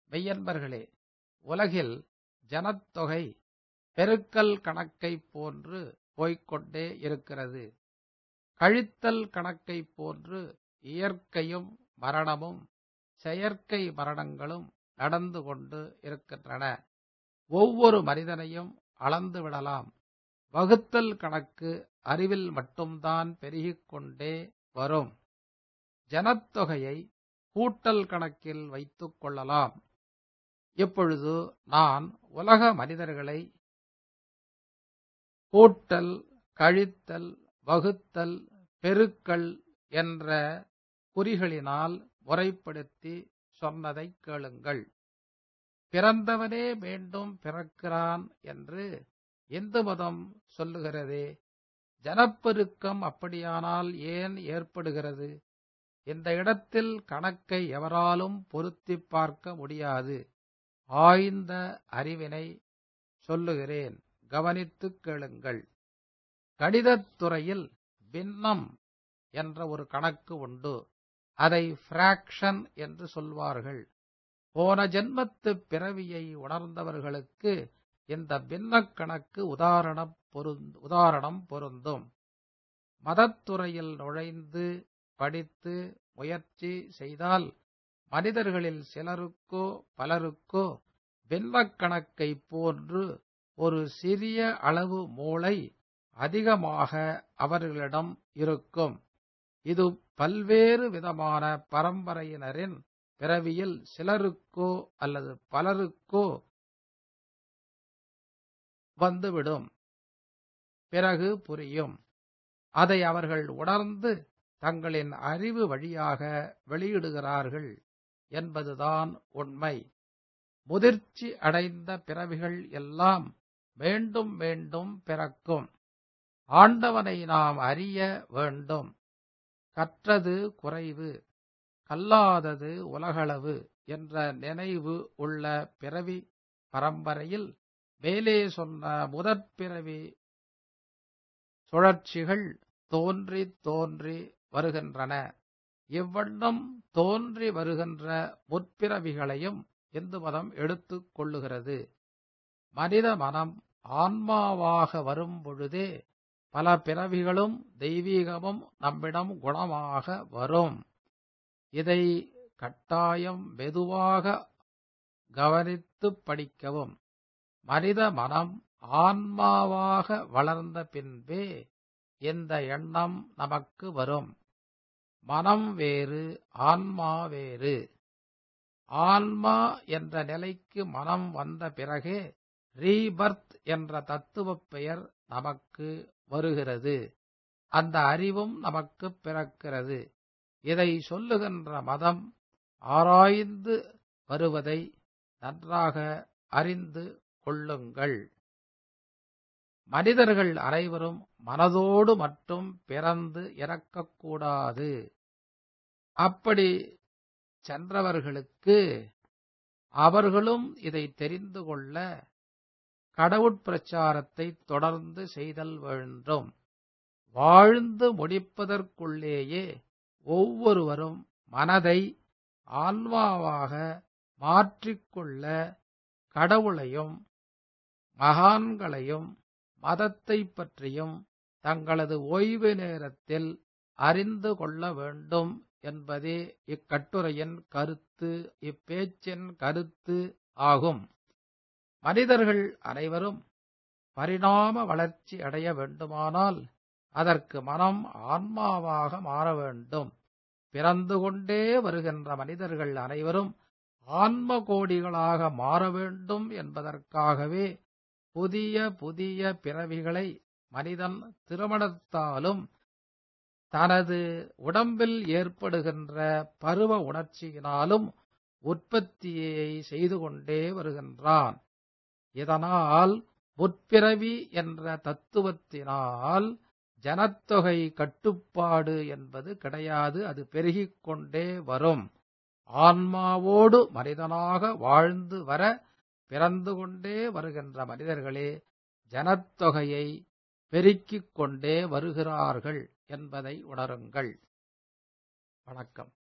மெய்யன்பர்களே உலகில் ஜனத்தொகை பெருக்கல் கணக்கைப் போன்று போய்க்கொண்டே இருக்கிறது கழித்தல் கணக்கைப் போன்று இயற்கையும் மரணமும் செயற்கை மரணங்களும் நடந்து கொண்டு இருக்கின்றன ஒவ்வொரு மனிதனையும் அளந்து விடலாம் வகுத்தல் கணக்கு அறிவில் மட்டும்தான் பெருகிக் கொண்டே வரும் ஜனத்தொகையை கூட்டல் கணக்கில் வைத்துக் கொள்ளலாம் இப்பொழுது நான் உலக மனிதர்களை கூட்டல் கழித்தல் வகுத்தல் பெருக்கல் என்ற குறிகளினால் முறைப்படுத்தி சொன்னதைக் கேளுங்கள் பிறந்தவனே மீண்டும் பிறக்கிறான் என்று இந்து மதம் சொல்லுகிறதே ஜனப்பெருக்கம் அப்படியானால் ஏன் ஏற்படுகிறது இந்த இடத்தில் கணக்கை எவராலும் பொருத்திப் பார்க்க முடியாது ஆய்ந்த அறிவினை சொல்லுகிறேன் கவனித்துக் கேளுங்கள் கணிதத் துறையில் பின்னம் என்ற ஒரு கணக்கு உண்டு அதை பிராக்ஷன் என்று சொல்வார்கள் போன ஜென்மத்து பிறவியை உணர்ந்தவர்களுக்கு இந்த பின்னக் கணக்கு உதாரணம் பொருந்தும் உதாரணம் பொருந்தும் மதத்துறையில் நுழைந்து படித்து முயற்சி செய்தால் மனிதர்களில் சிலருக்கோ பலருக்கோ பின்னக் கணக்கை போன்று ஒரு சிறிய அளவு மூளை அதிகமாக அவர்களிடம் இருக்கும் இது பல்வேறு விதமான பரம்பரையினரின் பிறவியில் சிலருக்கோ அல்லது பலருக்கோ வந்துவிடும் பிறகு புரியும் அதை அவர்கள் உணர்ந்து தங்களின் அறிவு வழியாக வெளியிடுகிறார்கள் என்பதுதான் உண்மை முதிர்ச்சி அடைந்த பிறவிகள் எல்லாம் மீண்டும் மீண்டும் பிறக்கும் ஆண்டவனை நாம் அறிய வேண்டும் கற்றது குறைவு கல்லாதது உலகளவு என்ற நினைவு உள்ள பிறவி பரம்பரையில் மேலே சொன்ன முதற் பிறவி சுழற்சிகள் தோன்றி தோன்றி வருகின்றன இவ்வண்ணம் தோன்றி வருகின்ற முற்பிறவிகளையும் இந்து மதம் எடுத்துக் கொள்ளுகிறது மனித மனம் ஆன்மாவாக வரும் பொழுதே பல பிறவிகளும் தெய்வீகமும் நம்மிடம் குணமாக வரும் இதை கட்டாயம் மெதுவாக கவனித்துப் படிக்கவும் மனித மனம் ஆன்மாவாக வளர்ந்த பின்பே இந்த எண்ணம் நமக்கு வரும் மனம் வேறு ஆன்மா வேறு ஆன்மா என்ற நிலைக்கு மனம் வந்த பிறகே ரீபர்த் என்ற தத்துவப் பெயர் நமக்கு வருகிறது அந்த அறிவும் நமக்கு பிறக்கிறது இதை சொல்லுகின்ற மதம் ஆராய்ந்து வருவதை நன்றாக அறிந்து கொள்ளுங்கள் மனிதர்கள் அனைவரும் மனதோடு மட்டும் பிறந்து இறக்கக்கூடாது அப்படி சென்றவர்களுக்கு அவர்களும் இதை தெரிந்து கொள்ள கடவுட்பிரச்சாரத்தை தொடர்ந்து செய்தல் வேண்டும் வாழ்ந்து முடிப்பதற்குள்ளேயே ஒவ்வொருவரும் மனதை ஆன்மாவாக மாற்றிக்கொள்ள கடவுளையும் மகான்களையும் மதத்தை பற்றியும் தங்களது ஓய்வு நேரத்தில் அறிந்து கொள்ள வேண்டும் என்பதே இக்கட்டுரையின் கருத்து இப்பேச்சின் கருத்து ஆகும் மனிதர்கள் அனைவரும் பரிணாம வளர்ச்சி அடைய வேண்டுமானால் அதற்கு மனம் ஆன்மாவாக மாற வேண்டும் பிறந்து கொண்டே வருகின்ற மனிதர்கள் அனைவரும் ஆன்ம கோடிகளாக மாற வேண்டும் என்பதற்காகவே புதிய புதிய பிறவிகளை மனிதன் திருமணத்தாலும் தனது உடம்பில் ஏற்படுகின்ற பருவ உணர்ச்சியினாலும் உற்பத்தியை செய்து கொண்டே வருகின்றான் இதனால் முற்பிறவி என்ற தத்துவத்தினால் ஜனத்தொகை கட்டுப்பாடு என்பது கிடையாது அது பெருகிக் கொண்டே வரும் ஆன்மாவோடு மனிதனாக வாழ்ந்து வர பிறந்து கொண்டே வருகின்ற மனிதர்களே ஜனத்தொகையை பெருக்கிக் கொண்டே வருகிறார்கள் என்பதை உணருங்கள் வணக்கம்